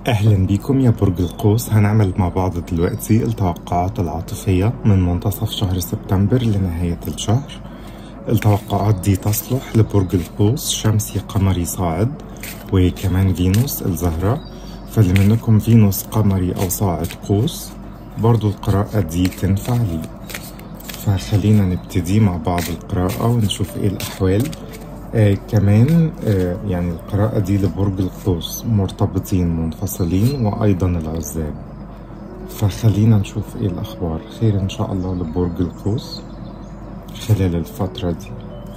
أهلا بيكم يا برج القوس هنعمل مع بعض دلوقتي التوقعات العاطفية من منتصف شهر سبتمبر لنهاية الشهر التوقعات دي تصلح لبرج القوس شمسي قمري صاعد وكمان فينوس الزهرة فاللي منكم فينوس قمري أو صاعد قوس برضو القراءة دي تنفع لي فخلينا نبتدي مع بعض القراءة ونشوف ايه الأحوال آه كمان آه يعني القراءة دي لبرج القوس مرتبطين منفصلين وأيضا العزاب فخلينا نشوف ايه الأخبار خير إن شاء الله لبرج القوس خلال الفترة دي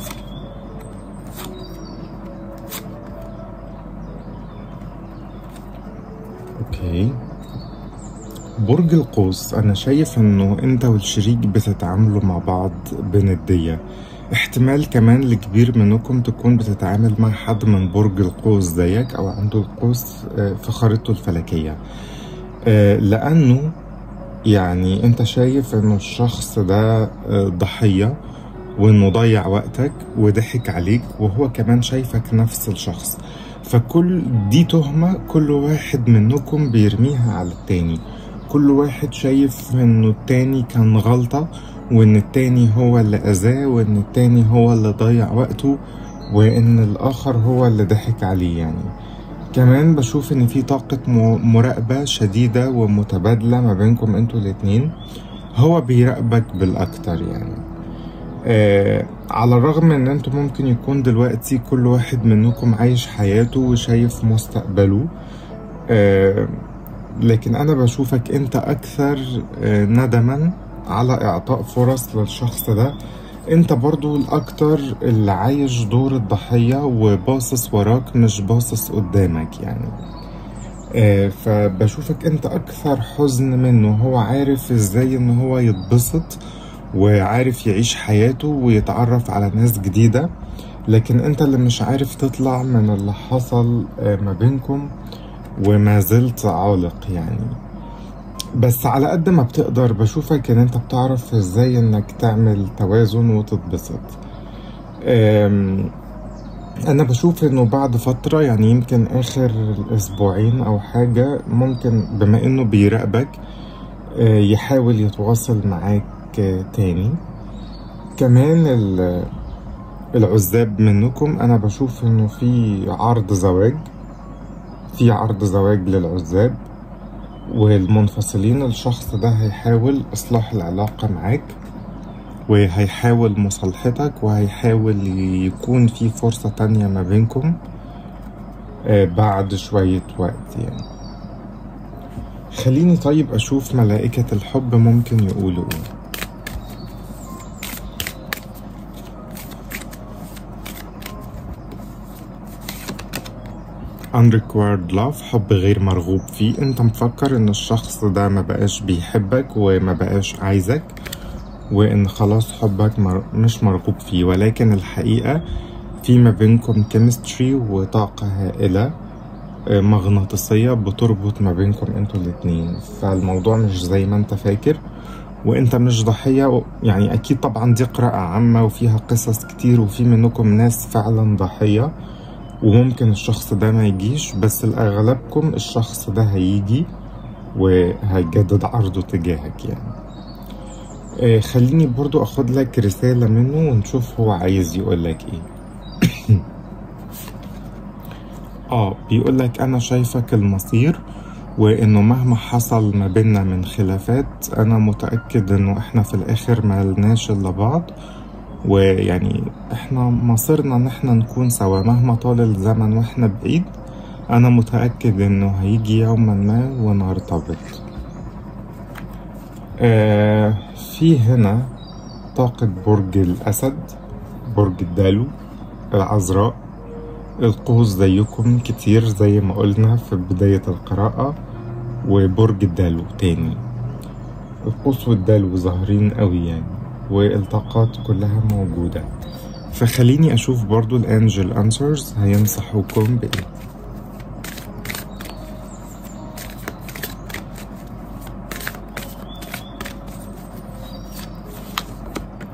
اوكي برج القوس انا شايف انه انت والشريك بتتعاملوا مع بعض بندية احتمال كمان الكبير منكم تكون بتتعامل مع حد من برج القوس زيك او عنده القوس في خريطته الفلكية لانه يعني انت شايف انه الشخص ده ضحية وانه ضيع وقتك وضحك عليك وهو كمان شايفك نفس الشخص فكل دي تهمة كل واحد منكم بيرميها على التاني كل واحد شايف انه التاني كان غلطة وان التاني هو اللي اذاه وان التاني هو اللي ضيع وقته وان الاخر هو اللي ضحك عليه يعني كمان بشوف ان في طاقة مراقبة شديدة ومتبادلة ما بينكم انتوا الاتنين هو بيراقبك بالاكتر يعني آه على الرغم ان انتوا ممكن يكون دلوقتي كل واحد منكم عايش حياته وشايف مستقبله آه لكن انا بشوفك انت اكثر آه ندما على اعطاء فرص للشخص ده انت برضو الاكتر اللي عايش دور الضحية وباصص وراك مش باصص قدامك يعني آه فبشوفك انت اكثر حزن منه هو عارف ازاي ان هو يتبسط وعارف يعيش حياته ويتعرف على ناس جديدة لكن انت اللي مش عارف تطلع من اللي حصل ما بينكم وما زلت عالق يعني بس على قد ما بتقدر بشوفك ان انت بتعرف ازاي انك تعمل توازن وتتبسط انا بشوف انه بعد فترة يعني يمكن اخر اسبوعين او حاجة ممكن بما انه بيراقبك يحاول يتواصل معاك تاني كمان العزاب منكم انا بشوف انه في عرض زواج في عرض زواج للعزاب والمنفصلين الشخص ده هيحاول اصلاح العلاقة معاك وهيحاول مصالحتك وهيحاول يكون في فرصة تانية ما بينكم بعد شوية وقت يعني خليني طيب اشوف ملائكة الحب ممكن يقولوا ايه unrequired love حب غير مرغوب فيه انت مفكر ان الشخص ده ما بقاش بيحبك وما بقاش عايزك وان خلاص حبك مر... مش مرغوب فيه ولكن الحقيقة في ما بينكم كيمستري وطاقة هائلة مغناطيسية بتربط ما بينكم انتوا الاتنين فالموضوع مش زي ما انت فاكر وانت مش ضحية يعني اكيد طبعا دي قراءة عامة وفيها قصص كتير وفي منكم ناس فعلا ضحية وممكن الشخص ده ما يجيش بس لأغلبكم الشخص ده هيجي وهيجدد عرضه تجاهك يعني آه خليني برضو اخد لك رسالة منه ونشوف هو عايز يقول لك ايه اه بيقول لك انا شايفك المصير وانه مهما حصل ما بيننا من خلافات انا متأكد انه احنا في الاخر ما لناش الا بعض ويعني احنا مصيرنا ان احنا نكون سوا مهما طال الزمن واحنا بعيد انا متأكد انه هيجي يوما ما ونرتبط آه في هنا طاقة برج الأسد برج الدلو العذراء القوس زيكم كتير زي ما قلنا في بداية القراءة وبرج الدلو تاني القوس والدلو ظاهرين قوي يعني والطاقات كلها موجودة فخليني أشوف برضو الأنجل أنسرز هينصحوكم بإيه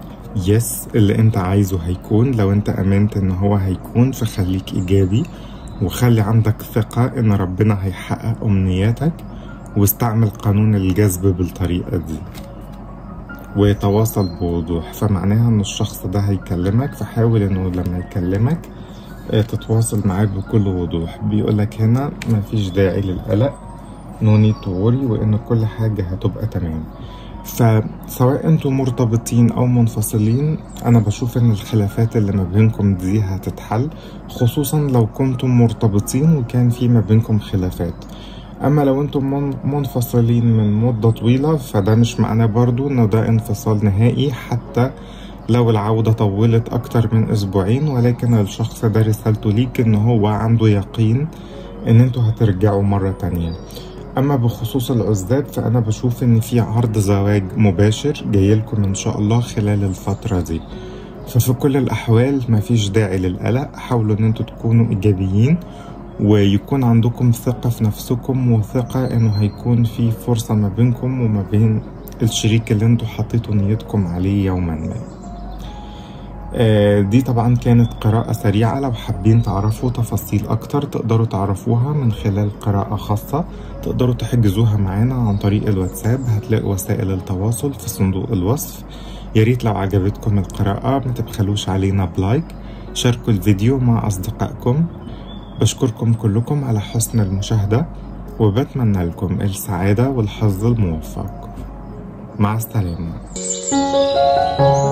يس اللي انت عايزه هيكون لو انت امنت ان هو هيكون فخليك ايجابي وخلي عندك ثقة إن ربنا هيحقق أمنياتك واستعمل قانون الجذب بالطريقة دي وتواصل بوضوح فمعناها ان الشخص ده هيكلمك فحاول انه لما يكلمك آه، تتواصل معاه بكل وضوح بيقولك هنا مفيش داعي للقلق نو نيد توري وان كل حاجة هتبقى تمام فسواء انتوا مرتبطين او منفصلين انا بشوف ان الخلافات اللي ما بينكم دي هتتحل خصوصا لو كنتم مرتبطين وكان في ما بينكم خلافات اما لو انتم من- منفصلين من مدة طويلة فده مش معناه برضو انه ده انفصال نهائي حتى لو العودة طولت اكتر من اسبوعين ولكن الشخص ده رسالته ليك ان هو عنده يقين ان انتوا هترجعوا مرة تانية اما بخصوص العزاب فانا بشوف ان في عرض زواج مباشر جايلكم ان شاء الله خلال الفترة دي ففي كل الاحوال مفيش داعي للقلق حاولوا ان انتوا تكونوا ايجابيين ويكون عندكم ثقة في نفسكم وثقة انه هيكون في فرصة ما بينكم وما بين الشريك اللي انتوا حطيتوا نيتكم عليه يوما ما آه، دي طبعا كانت قراءة سريعة لو حابين تعرفوا تفاصيل أكتر تقدروا تعرفوها من خلال قراءة خاصة تقدروا تحجزوها معانا عن طريق الواتساب هتلاقوا وسائل التواصل في صندوق الوصف ياريت لو عجبتكم القراءة ما تبخلوش علينا بلايك شاركوا الفيديو مع أصدقائكم بشكركم كلكم على حسن المشاهدة وبتمنى لكم السعادة والحظ الموفق مع السلامة